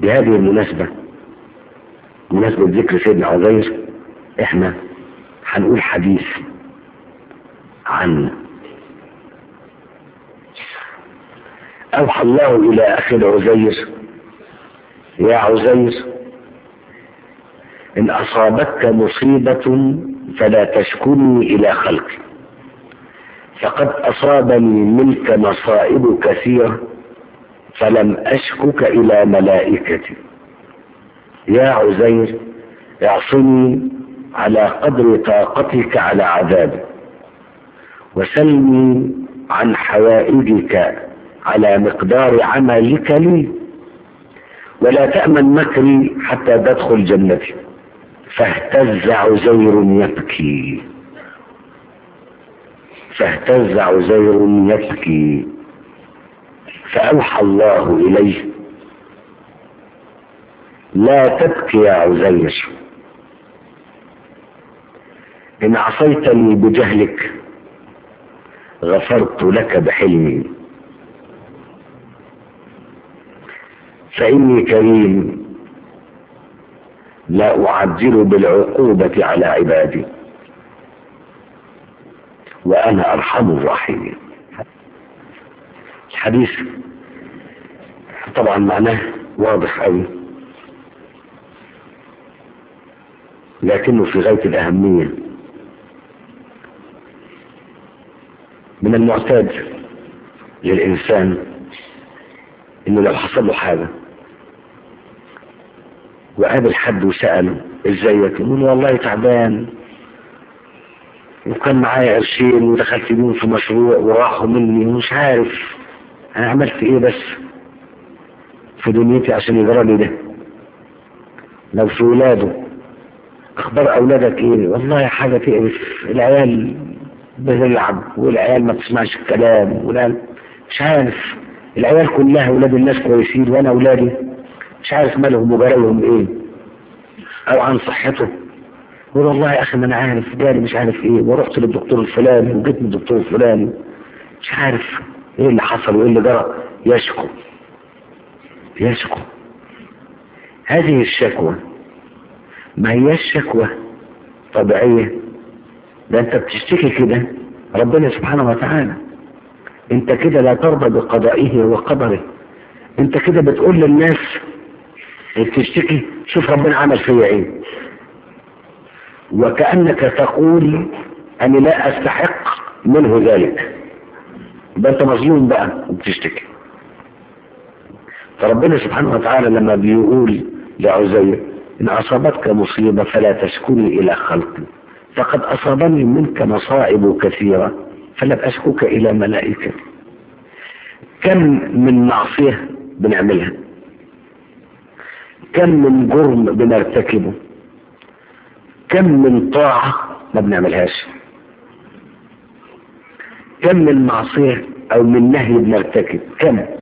بهذه المناسبة مناسبة ذكر سيدنا عزير احنا هنقول حديث عن أوحى الله إلى أخي العزير يا عزير إن أصابتك مصيبة فلا تشكني إلى خلقي فقد أصابني منك مصائب كثيرة فلم أشكك إلى ملائكتي يا عزير اعصني على قدر طاقتك على عذابي وسلني عن حوائجك على مقدار عملك لي ولا تأمن مكري حتى تدخل جنتي فاهتز عزير يبكي فاهتز عزير يبكي فأوحى الله إليه لا تبكي يا عزير إن عصيتني بجهلك غفرت لك بحلمي فإني كريم لا أعجل بالعقوبة على عبادي وأنا أرحم الراحمين الحديث طبعا معناه واضح أوي لكنه في غاية الأهمية من المعتاد للإنسان إنه لو حصل له حاجة وقابل حد وسأله ازيك يقول والله تعبان وكان معايا قرشين ودخلت بيهم في مشروع وراحوا مني ومش عارف انا عملت ايه بس في دنيتي عشان يجرى لي ده لو في ولاده اخبار اولادك ايه والله حاجة تقرف العيال بتلعب والعيال ما بتسمعش الكلام والعيال مش عارف العيال كلها ولاد الناس كويسين وانا اولادي مش عارف مالهم وجرالهم ايه او عن صحته يقول والله يا اخي ما انا عارف جالي مش عارف ايه ورحت للدكتور الفلاني وجيت من الدكتور الفلاني مش عارف ايه اللي حصل وايه اللي جرى يشكو يشكو هذه الشكوى ما هي الشكوى طبيعية ده انت بتشتكي كده ربنا سبحانه وتعالى انت كده لا ترضى بقضائه وقدره انت كده بتقول للناس بتشتكي شوف ربنا عمل فيا ايه وكأنك تقول أنا لا أستحق منه ذلك يبقى أنت مظلوم بقى وبتشتكي فربنا سبحانه وتعالى لما بيقول لعزير إن أصابتك مصيبة فلا تشكني إلى خلقي فقد أصابني منك مصائب كثيرة فلم أشكك إلى ملائكتي كم من معصية بنعملها كم من جرم بنرتكبه كم من طاعة ما بنعملهاش كم من معصية او من نهي بنرتكب كم